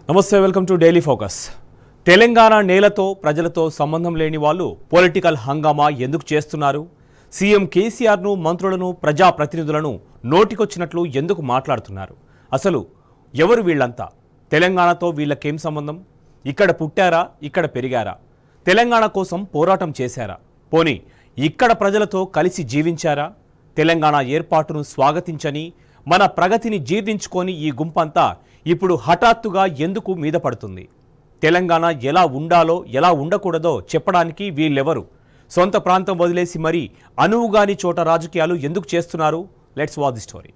నమస్తే welcome to daily focus Telangana నేలతో ప్రజలతో సంబంధం లేని వాళ్ళు పొలిటికల్ హంగామా ఎందుకు చేస్తున్నారు సీఎం కేసీఆర్ను మంత్రులను ప్రజాప్రతినిధులను నోటికొచ్చినట్లు ఎందుకు మాట్లాడుతున్నారు అసలు ఎవరు వీళ్ళంతా తెలంగాణతో వీళ్ళకేం సంబంధం ఇక్కడ పుట్టారా ఇక్కడ పెరిగారా తెలంగాణ కోసం పోరాటం చేశారా పోనీ ఇక్కడ ప్రజలతో కలిసి జీవించారా తెలంగాణ ఏర్పాటును స్వాగతించని మన ప్రగతిని జీర్ణించుకొని ఈ గుంపంతా ఇప్పుడు హఠాత్తుగా ఎందుకు మీద పడుతుంది తెలంగాణ ఎలా ఉండాలో ఎలా ఉండకూడదో చెప్పడానికి వీళ్ళెవరు సొంత ప్రాంతం వదిలేసి మరీ అనువుగాని చోట రాజకీయాలు ఎందుకు చేస్తున్నారు లెట్స్ వాచ్ ది స్టోరీ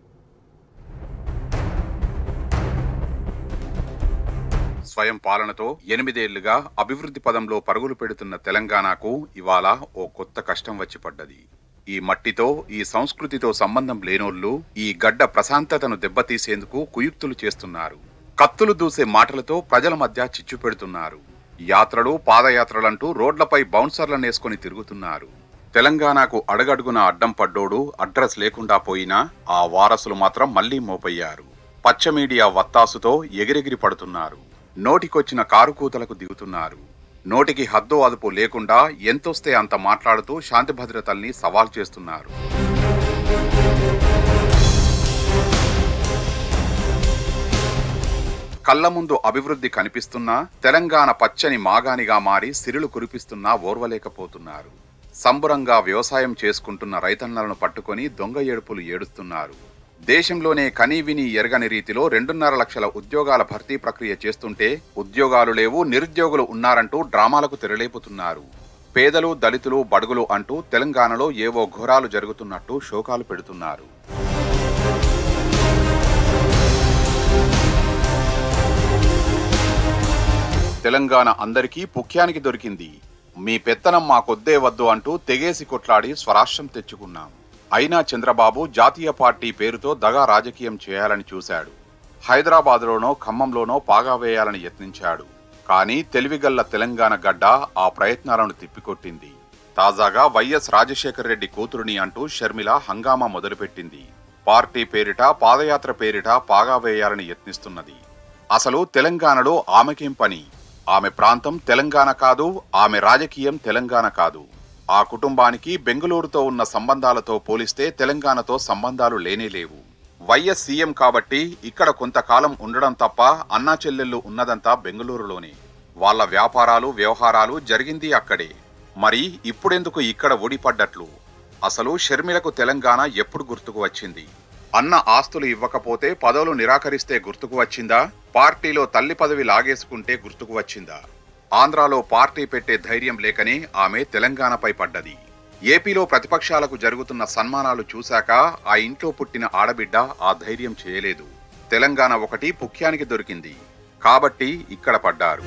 స్వయం పాలనతో ఎనిమిదేళ్లుగా అభివృద్ధి పదంలో పరుగులు పెడుతున్న తెలంగాణకు ఇవాళ ఓ కొత్త కష్టం వచ్చి పడ్డది ఈ మట్టితో ఈ సంస్కృతితో సంబంధం లేనోళ్ళు ఈ గడ్డ ప్రశాంతతను దెబ్బతీసేందుకు కుయుక్తులు చేస్తున్నారు కత్తులు దూసే మాటలతో ప్రజల మధ్య చిచ్చు పెడుతున్నారు యాత్రలు పాదయాత్రలంటూ రోడ్లపై బౌన్సర్లనేసుకొని తిరుగుతున్నారు తెలంగాణకు అడగడుగున అడ్డం పడ్డోడు అడ్రస్ లేకుండా పోయినా ఆ వారసులు మాత్రం మళ్లీ మోపయ్యారు పచ్చ మీడియా వత్తాసుతో ఎగిరెగిరి పడుతున్నారు నోటికొచ్చిన కారుకూతలకు దిగుతున్నారు నోటికి హద్దు అదుపు లేకుండా ఎంతొస్తే అంత మాట్లాడుతూ శాంతి భద్రతల్ని సవాల్ చేస్తున్నారు కళ్ళ ముందు అభివృద్ధి కనిపిస్తున్నా తెలంగాణ పచ్చని మాగానిగా మారి సిరులు కురిపిస్తున్నా ఓర్వలేకపోతున్నారు సంబరంగా వ్యవసాయం చేసుకుంటున్న రైతన్నలను పట్టుకొని దొంగ ఏడుపులు ఏడుస్తున్నారు దేశంలోనే కనీవిని ఎరగని రీతిలో రెండున్నర లక్షల ఉద్యోగాల భర్తీ ప్రక్రియ చేస్తుంటే ఉద్యోగాలు లేవు నిరుద్యోగులు ఉన్నారంటూ డ్రామాలకు తెరలేపుతున్నారు పేదలు దళితులు బడుగులు అంటూ తెలంగాణలో ఏవో ఘోరాలు జరుగుతున్నట్టు శోకాలు పెడుతున్నారు తెలంగాణ అందరికీ పుఖ్యానికి దొరికింది మీ పెత్తనం మాకొద్దే వద్దు అంటూ తెగేసి కొట్లాడి స్వరాష్ట్రం తెచ్చుకున్నాం అయినా చంద్రబాబు జాతీయ పార్టీ పేరుతో దగా రాజకీయం చేయాలని చూశాడు హైదరాబాద్లోనో ఖమ్మంలోనో పాగా వేయాలని యత్నించాడు కానీ తెలివిగల్ల తెలంగాణ గడ్డ ఆ ప్రయత్నాలను తిప్పికొట్టింది తాజాగా వైఎస్ రాజశేఖర రెడ్డి కూతురుని అంటూ షర్మిల హంగామా మొదలుపెట్టింది పార్టీ పేరిట పాదయాత్ర పేరిట పాగా వేయాలని యత్నిస్తున్నది అసలు తెలంగాణలో ఆమెకేం పని ఆమె ప్రాంతం తెలంగాణ కాదు ఆమె రాజకీయం తెలంగాణ కాదు ఆ కుటుంబానికి బెంగళూరుతో ఉన్న సంబంధాలతో పోలిస్తే తెలంగాణతో సంబంధాలు లేనే లేవు వైఎస్ సీఎం కాబట్టి ఇక్కడ కొంతకాలం ఉండడం తప్ప అన్నా చెల్లెళ్ళు ఉన్నదంతా బెంగళూరులోనే వాళ్ళ వ్యాపారాలు వ్యవహారాలు జరిగింది అక్కడే మరి ఇప్పుడెందుకు ఇక్కడ ఊడిపడ్డట్లు అసలు షర్మిలకు తెలంగాణ ఎప్పుడు గుర్తుకు వచ్చింది అన్న ఆస్తులు ఇవ్వకపోతే పదవులు నిరాకరిస్తే గుర్తుకు వచ్చిందా పార్టీలో తల్లి పదవి లాగేసుకుంటే గుర్తుకు వచ్చిందా ఆంధ్రాలో పార్టీ పెట్టే ధైర్యం లేకనే ఆమె తెలంగాణపై పడ్డది ఏపీలో ప్రతిపక్షాలకు జరుగుతున్న సన్మానాలు చూశాక ఆ ఇంట్లో పుట్టిన ఆడబిడ్డ ఆ ధైర్యం చేయలేదు తెలంగాణ ఒకటి పుఖ్యానికి దొరికింది కాబట్టి ఇక్కడ పడ్డారు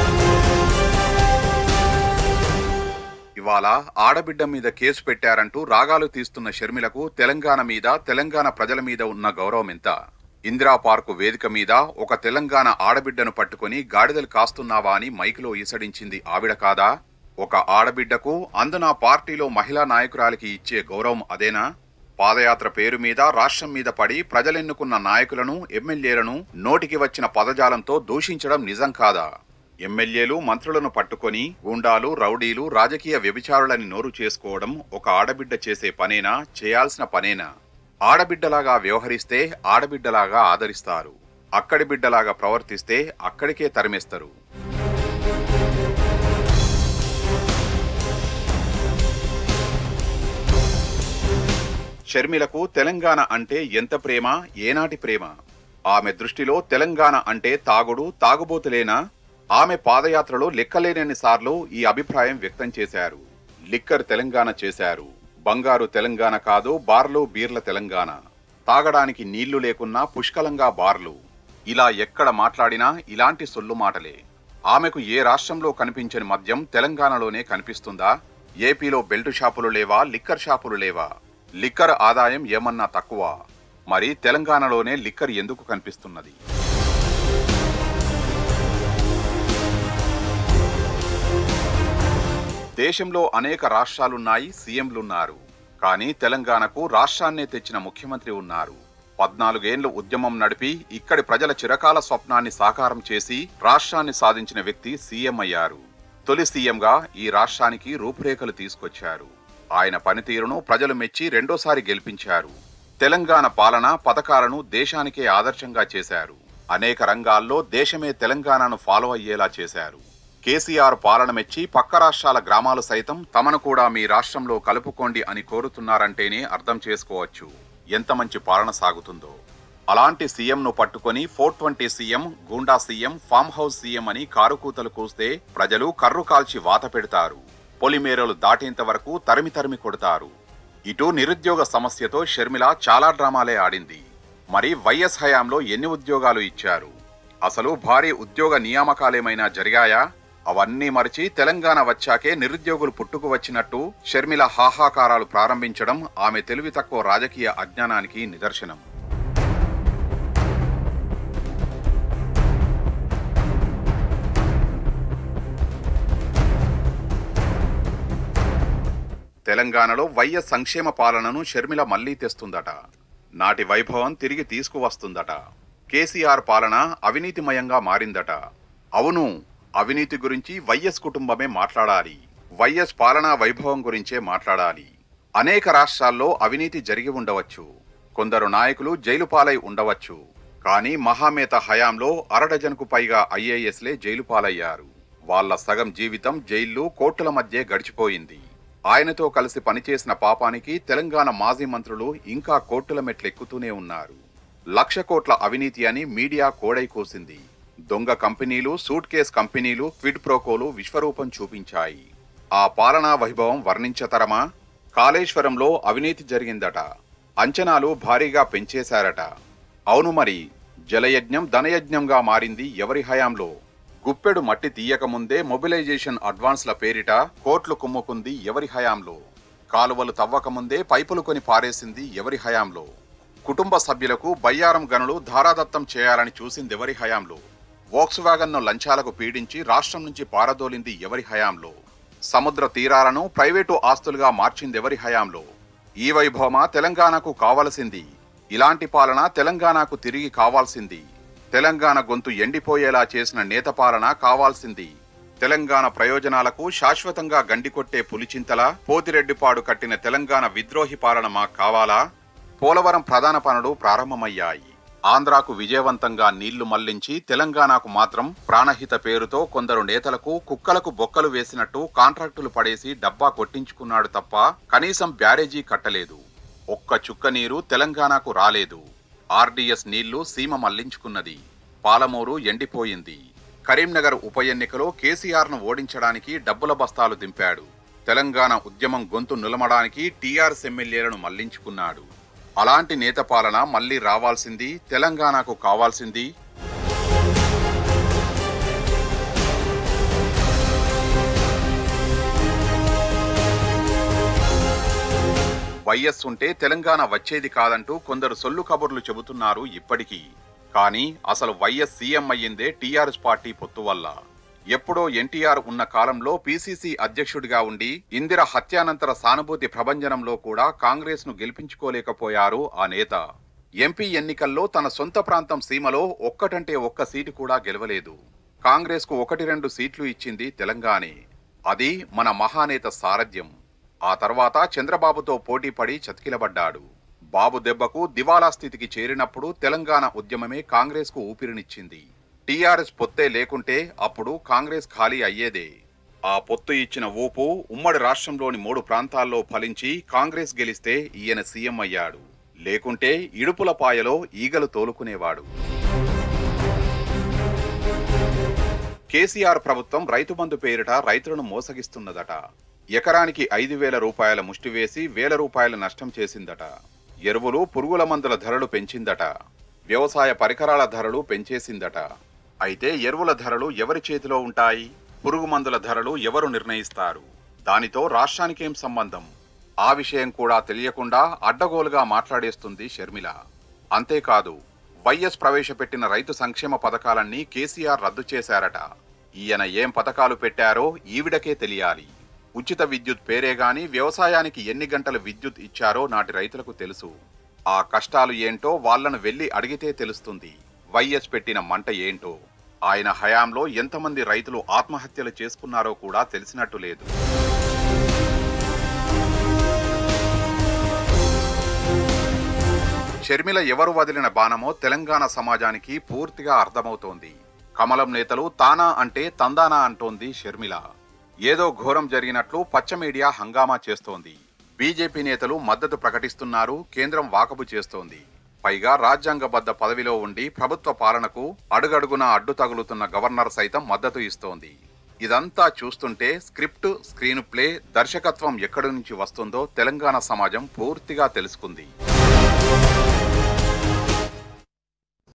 ఇవాళ ఆడబిడ్డ మీద కేసు పెట్టారంటూ రాగాలు తీస్తున్న షర్మిలకు తెలంగాణ మీద తెలంగాణ ప్రజల మీద ఉన్న గౌరవం ఎంత ఇందిరా పార్కు వేదిక మీద ఒక తెలంగాణ ఆడబిడ్డను పట్టుకొని గాడిదలు కాస్తున్నావా అని మైకులో ఈసడించింది ఆవిడ కాదా ఒక ఆడబిడ్డకు అందున పార్టీలో మహిళా నాయకురాలికి ఇచ్చే గౌరవం అదేనా పాదయాత్ర పేరు మీద రాష్ట్రం మీద పడి ప్రజలెన్నుకున్న నాయకులను ఎమ్మెల్యేలను నోటికి వచ్చిన పదజాలంతో దూషించడం నిజం కాదా ఎమ్మెల్యేలు మంత్రులను పట్టుకొని గూండాలు రౌడీలు రాజకీయ వ్యభిచారులని నోరు చేసుకోవడం ఒక ఆడబిడ్డ చేసే పనేనా చేయాల్సిన పనేనా ఆడబిడ్డలాగా వ్యవహరిస్తే ఆడబిడ్డలాగా ఆదరిస్తారు అక్కడి బిడ్డలాగా ప్రవర్తిస్తే అక్కడికే తరిమేస్తారు షర్మిలకు తెలంగాణ అంటే ఎంత ప్రేమ ఏనాటి ప్రేమ ఆమె దృష్టిలో తెలంగాణ అంటే తాగుడు తాగుబోతులేనా ఆమె పాదయాత్రలో లెక్కలేనన్ని సార్లు ఈ అభిప్రాయం వ్యక్తం చేశారు లిక్కర్ తెలంగాణ చేశారు బంగారు తెలంగాణ కాదు బార్లు బీర్ల తెలంగాణ తాగడానికి నీళ్లు లేకున్నా పుష్కలంగా బార్లు ఇలా ఎక్కడ మాట్లాడినా ఇలాంటి సొల్లు మాటలే ఆమెకు ఏ రాష్ట్రంలో కనిపించని మద్యం తెలంగాణలోనే కనిపిస్తుందా ఏపీలో బెల్ట్ షాపులు లేవా లిక్కర్ షాపులు లేవా లిక్కర్ ఆదాయం ఏమన్నా తక్కువ మరి తెలంగాణలోనే లిక్కర్ ఎందుకు కనిపిస్తున్నది దేశంలో అనేక రాష్ట్రాలున్నాయి సీఎంలున్నారు కానీ తెలంగాణకు రాష్ట్రాన్నే తెచ్చిన ముఖ్యమంత్రి ఉన్నారు పద్నాలుగేండ్లు ఉద్యమం నడిపి ఇక్కడి ప్రజల చిరకాల స్వప్నాన్ని సాకారం చేసి రాష్ట్రాన్ని సాధించిన వ్యక్తి సీఎం అయ్యారు తొలి సీఎంగా ఈ రాష్ట్రానికి రూపురేఖలు తీసుకొచ్చారు ఆయన పనితీరును ప్రజలు మెచ్చి రెండోసారి గెలిపించారు తెలంగాణ పాలన పథకాలను దేశానికే ఆదర్శంగా చేశారు అనేక రంగాల్లో దేశమే తెలంగాణను ఫాలో అయ్యేలా చేశారు కేసీఆర్ పాలన మెచ్చి పక్క రాష్ట్రాల గ్రామాలు సైతం తమను కూడా మీ రాష్ట్రంలో కలుపుకోండి అని కోరుతున్నారంటేనే అర్థం చేసుకోవచ్చు ఎంత మంచి పాలన సాగుతుందో అలాంటి సీఎంను పట్టుకొని four twenty CM goonda CM farm house CM అని కారుకూతలు కూస్తే ప్రజలు కర్రు కాల్చి వాత పెడతారు పొలిమేరలు దాటేంత వరకు తరిమి తరిమి కొడతారు ఇటు నిరుద్యోగ సమస్యతో షర్మిల చాలా డ్రామాలే ఆడింది మరి వైఎస్ హయాంలో ఎన్ని ఉద్యోగాలు ఇచ్చారు అసలు భారీ ఉద్యోగ నియామకాలేమైనా జరిగాయా అవన్నీ మరిచి తెలంగాణ వచ్చాకే నిరుద్యోగులు పుట్టుకు వచ్చినట్టు షర్మిల హాహాకారాలు ప్రారంభించడం ఆమె తెలివి తక్కువ రాజకీయ అజ్ఞానానికి నిదర్శనం తెలంగాణలో వైఎస్ సంక్షేమ పాలనను షర్మిల మళ్లీ తెస్తుందట నాటి వైభవం తిరిగి తీసుకువస్తుందట కేసీఆర్ పాలన అవినీతిమయంగా మారిందట అవును అవినీతి గురించి వైఎస్ కుటుంబమే మాట్లాడాలి వైఎస్ పాలనా వైభవం గురించే మాట్లాడాలి అనేక రాష్ట్రాల్లో అవినీతి జరిగి ఉండవచ్చు కొందరు నాయకులు జైలు పాలై ఉండవచ్చు కానీ మహామేత హయాంలో అరడజన్కు పైగా ఐఏఎస్లే జైలు పాలయ్యారు వాళ్ళ సగం జీవితం జైళ్లు కోర్టుల మధ్య గడిచిపోయింది ఆయనతో కలిసి పనిచేసిన పాపానికి తెలంగాణ మాజీ మంత్రులు ఇంకా కోర్టుల మెట్లెక్కుతూనే ఉన్నారు లక్ష కోట్ల అవినీతి అని మీడియా కోడై కూసింది దొంగ కంపెనీలు సూట్ కేస్ కంపెనీలు క్విడ్ ప్రోకోలు విశ్వరూపం చూపించాయి ఆ పాలనా వైభవం వర్ణించతరమా కాళేశ్వరంలో అవినీతి జరిగిందట అంచనాలు భారీగా పెంచేశారట అవును మరి జలయజ్ఞం ధనయజ్ఞంగా మారింది ఎవరి హయాంలో గుప్పెడు మట్టి తీయకముందే మొబిలైజేషన్ అడ్వాన్స్ల పేరిట కోట్లు కుమ్ముకుంది ఎవరి హయాంలో కాలువలు తవ్వకముందే పైపులు కొని పారేసింది ఎవరి హయాంలో కుటుంబ సభ్యులకు బయ్యారం గనులు ధారాదత్తం చేయాలని చూసింది ఎవరి హయాంలో వోక్స్ వ్యాగన్ను లంచాలకు పీడించి రాష్ట్రం నుంచి పారదోలింది ఎవరి హయాంలో సముద్ర తీరాలను ప్రైవేటు ఆస్తులుగా మార్చింది ఎవరి హయాంలో ఈ వైభవమా తెలంగాణకు కావలసింది ఇలాంటి పాలన తెలంగాణకు తిరిగి కావాల్సింది తెలంగాణ గొంతు ఎండిపోయేలా చేసిన నేత పాలన కావాల్సింది తెలంగాణ ప్రయోజనాలకు శాశ్వతంగా గండికొట్టే పులిచింతల పోతిరెడ్డిపాడు కట్టిన తెలంగాణ విద్రోహి పాలన మాకు కావాలా పోలవరం ప్రధాన పనులు ప్రారంభమయ్యాయి ఆంధ్రాకు విజయవంతంగా నీళ్లు మళ్లించి తెలంగాణకు మాత్రం ప్రాణహిత పేరుతో కొందరు నేతలకు కుక్కలకు బొక్కలు వేసినట్టు కాంట్రాక్టులు పడేసి డబ్బా కొట్టించుకున్నాడు తప్ప కనీసం బ్యారేజీ కట్టలేదు ఒక్క చుక్క నీరు తెలంగాణకు రాలేదు ఆర్డీఎస్ నీళ్లు సీమ మళ్లించుకున్నది పాలమూరు ఎండిపోయింది కరీంనగర్ ఉప ఎన్నికలో కేసీఆర్ను ఓడించడానికి డబ్బుల బస్తాలు దింపాడు తెలంగాణ ఉద్యమం గొంతు నిలమడానికి టీఆర్ఎస్ ఎమ్మెల్యేలను మళ్లించుకున్నాడు అలాంటి నేత పాలన మళ్లీ రావాల్సింది తెలంగాణకు కావాల్సింది వైఎస్ ఉంటే తెలంగాణ వచ్చేది కాదంటూ కొందరు సొల్లు కబుర్లు చెబుతున్నారు ఇప్పటికీ కానీ అసలు వైఎస్ సీఎం అయ్యిందే టీఆర్ఎస్ పార్టీ పొత్తు వల్ల ఎప్పుడో ఎన్టీఆర్ ఉన్న కాలంలో పీసీసీ అధ్యక్షుడిగా ఉండి ఇందిర హత్యానంతర సానుభూతి ప్రభంజనంలో కూడా కాంగ్రెస్ ను గెలిపించుకోలేకపోయారు ఆ నేత ఎంపీ ఎన్నికల్లో తన సొంత ప్రాంతం సీమలో ఒక్కటంటే ఒక్క సీటు కూడా గెలవలేదు కాంగ్రెస్ కు ఒకటి రెండు సీట్లు ఇచ్చింది తెలంగాణే అది మన మహానేత సారథ్యం ఆ తర్వాత చంద్రబాబుతో పోటీపడి చతికిలబడ్డాడు బాబు దెబ్బకు దివాలా స్థితికి చేరినప్పుడు తెలంగాణ ఉద్యమమే కాంగ్రెస్ కు ఊపిరినిచ్చింది టీఆర్ఎస్ పొత్తే లేకుంటే అప్పుడు కాంగ్రెస్ ఖాళీ అయ్యేదే ఆ పొత్తు ఇచ్చిన ఊపు ఉమ్మడి రాష్ట్రంలోని మూడు ప్రాంతాల్లో ఫలించి కాంగ్రెస్ గెలిస్తే ఈయన సీఎం అయ్యాడు లేకుంటే ఇడుపుల పాయలో ఈగలు తోలుకునేవాడు కేసీఆర్ ప్రభుత్వం రైతు బంధు పేరిట రైతులను మోసగిస్తున్నదట ఎకరానికి ఐదు వేల రూపాయల ముష్టి వేసి వేల రూపాయల నష్టం చేసిందట ఎరువులు పురుగుల మందుల ధరలు పెంచిందట వ్యవసాయ పరికరాల ధరలు పెంచేసిందట అయితే ఎరువుల ధరలు ఎవరి చేతిలో ఉంటాయి పురుగు మందుల ధరలు ఎవరు నిర్ణయిస్తారు దానితో రాష్ట్రానికేం సంబంధం ఆ విషయం కూడా తెలియకుండా అడ్డగోలుగా మాట్లాడేస్తుంది షర్మిల అంతేకాదు వైఎస్ ప్రవేశపెట్టిన రైతు సంక్షేమ పథకాలన్నీ కేసీఆర్ రద్దు చేశారట ఈయన ఏం పథకాలు పెట్టారో ఈవిడకే తెలియాలి ఉచిత విద్యుత్ పేరే గాని వ్యవసాయానికి ఎన్ని గంటల విద్యుత్ ఇచ్చారో నాటి రైతులకు తెలుసు ఆ కష్టాలు ఏంటో వాళ్ళను వెళ్లి అడిగితే తెలుస్తుంది వైఎస్ పెట్టిన మంట ఏంటో ఆయన హయాంలో ఎంతమంది రైతులు ఆత్మహత్యలు చేసుకున్నారో కూడా తెలిసినట్టు లేదు షర్మిల ఎవరు వదిలిన బాణమో తెలంగాణ సమాజానికి పూర్తిగా అర్థమవుతోంది కమలం నేతలు తానా అంటే తందానా అంటోంది షర్మిల ఏదో ఘోరం జరిగినట్లు పచ్చ మీడియా హంగామా చేస్తోంది బీజేపీ నేతలు మద్దతు ప్రకటిస్తున్నారు కేంద్రం వాకబు చేస్తోంది పైగా రాజ్యాంగబద్ధ పదవిలో ఉండి ప్రభుత్వ పాలనకు అడుగడుగునా అడ్డు తగులుతున్న గవర్నర్ సైతం మద్దతు ఇస్తోంది ఇదంతా చూస్తుంటే స్క్రిప్ట్ స్క్రీన్ ప్లే దర్శకత్వం ఎక్కడి నుంచి వస్తుందో తెలంగాణ సమాజం పూర్తిగా తెలుసుకుంది